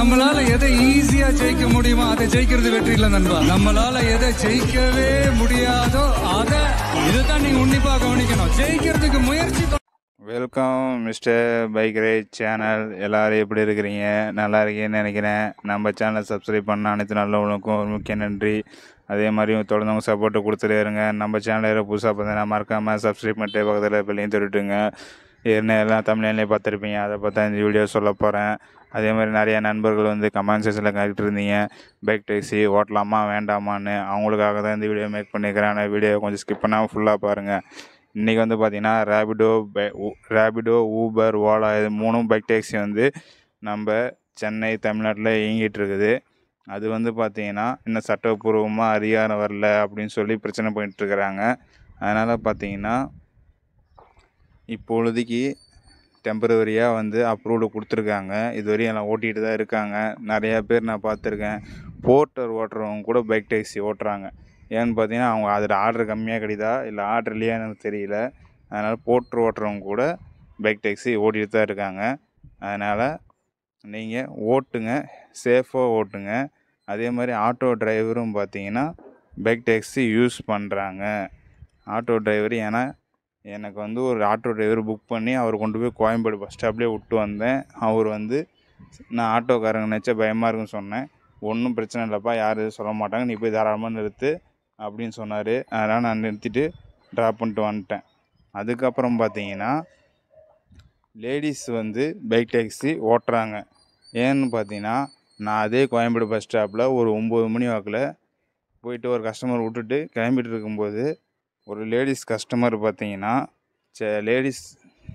நம்மளால எதை ஈஸியா ஜெயிக்க முடியுமோ அதை ஜெயிக்கிறது வெற்றி இல்ல நண்பா நம்மளால எதை ஜெயிக்கவே முடியாதோ அதை இதுதான் நீங்க உன்னிப்பா கவனிக்கணும் ஜெயிக்கிறதுக்கு முயற்சி ப- welcome mister bike ride channel எல்லாரும் எப்படி இருக்கிறீங்க நல்லா இருக்கீங்கன்னு நினைக்கிறேன் நம்ம சேனலை சப்ஸ்கிரைப் பண்ண அனைத்து நல்லவங்களுக்கும் ஒரு முக்கிய நன்றி அதே மாதிரி தொடர்ந்து உங்கள் சப்போர்ட்டை கொடுத்துட்டே இருங்க நம்ம சேனலில் புதுசாக பார்த்தீங்கன்னா மறக்காமல் சப்ஸ்கிரைப் பண்ணிட்டு பக்கத்தில் பிள்ளையும் தொட்டுட்டுங்க ஏற்கனவே எல்லாம் தமிழ்லேயே பார்த்துருப்பீங்க அதை பார்த்தா இந்த வீடியோ சொல்ல போகிறேன் அதே மாதிரி நிறைய நண்பர்கள் வந்து கமெண்ட் செக்ஷனில் கேட்டுட்டு இருந்தீங்க பைக் டாக்ஸி ஓட்டலாமா வேண்டாமான்னு அவங்களுக்காக தான் இந்த வீடியோ மேக் பண்ணியிருக்கிறேன் ஆனால் வீடியோ கொஞ்சம் ஸ்கிப் பண்ணாமல் ஃபுல்லாக பாருங்கள் இன்றைக்கி வந்து பார்த்தீங்கன்னா Rapido by Rapido Uber Ola இது மூணும் பைக் டாக்ஸி வந்து நம்ம சென்னை தமிழ்நாட்டில் இயங்கிட்டு இருக்குது அது வந்து பார்த்தீங்கன்னா இன்னும் சட்டப்பூர்வமாக அதிகாரம் வரல அப்படின்னு சொல்லி பிரச்சனை பண்ணிட்டுருக்குறாங்க அதனால் பார்த்தீங்கன்னா இப்பொழுதைக்கு டெம்பரவரியாக வந்து அப்ரூவ்டு கொடுத்துருக்காங்க இதுவரையும் எல்லாம் ஓட்டிகிட்டு தான் இருக்காங்க நிறையா பேர் நான் பார்த்துருக்கேன் போர்ட்டர் ஓட்டுறவங்க கூட பைக் டாக்ஸி ஓட்டுறாங்க ஏன்னு பார்த்தீங்கன்னா அவங்க அதில் ஆர்டர் கம்மியாக கிடைக்குதா இல்லை ஆர்டர் இல்லையான்னு எனக்கு தெரியல அதனால் போர்ட்டர் ஓட்டுறவங்க கூட பைக் டாக்ஸி ஓட்டிகிட்டு தான் இருக்காங்க அதனால் நீங்கள் ஓட்டுங்க சேஃபாக ஓட்டுங்க அதே மாதிரி ஆட்டோ டிரைவரும் பார்த்தீங்கன்னா பைக் டாக்ஸி யூஸ் பண்ணுறாங்க ஆட்டோ டிரைவர் ஏன்னா எனக்கு வந்து ஒரு ஆட்டோ டிரைவர் புக் பண்ணி அவர் கொண்டு போய் கோயம்பேடு பஸ் ஸ்டாப்லேயே விட்டு வந்தேன் அவர் வந்து நான் ஆட்டோக்காரங்க நினச்சா பயமாக இருக்குன்னு சொன்னேன் ஒன்றும் பிரச்சனை இல்லைப்பா யாரும் எதுவும் சொல்ல மாட்டாங்க நீ போய் தாராளமாக நிறுத்து அப்படின்னு சொன்னார் அதனால் நான் நிறுத்திட்டு ட்ராப் பண்ணிட்டு வந்துட்டேன் அதுக்கப்புறம் பார்த்தீங்கன்னா லேடிஸ் வந்து பைக் டாக்ஸி ஓட்டுறாங்க ஏன்னு பார்த்தீங்கன்னா நான் அதே கோயம்பேடு பஸ் ஸ்டாப்பில் ஒரு ஒம்பது மணி வாக்கில் போயிட்டு ஒரு கஸ்டமர் விட்டுட்டு கிளம்பிட்டு இருக்கும்போது ஒரு லேடிஸ் கஸ்டமர் பார்த்தீங்கன்னா சே லேடிஸ்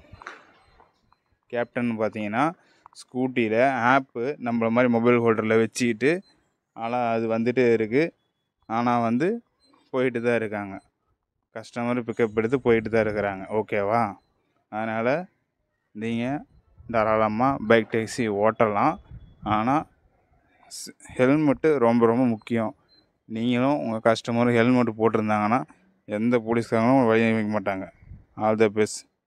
கேப்டன் பார்த்தீங்கன்னா ஸ்கூட்டியில் ஆப்பு நம்மள மாதிரி மொபைல் ஹோல்டரில் வச்சுக்கிட்டு ஆனால் அது வந்துட்டு இருக்குது ஆனால் வந்து போயிட்டு தான் இருக்காங்க கஸ்டமர் பிக்கப் எடுத்து போயிட்டு தான் இருக்கிறாங்க ஓகேவா அதனால் நீங்கள் தாராளமாக பைக் டாக்ஸி ஓட்டலாம் ஆனால் ஹெல்மெட்டு ரொம்ப ரொம்ப முக்கியம் நீங்களும் உங்கள் கஸ்டமரும் ஹெல்மெட் போட்டிருந்தாங்கன்னா எந்த போலீஸ்காரங்களும் வழி வைக்க மாட்டாங்க ஆல் த பெஸ்ட்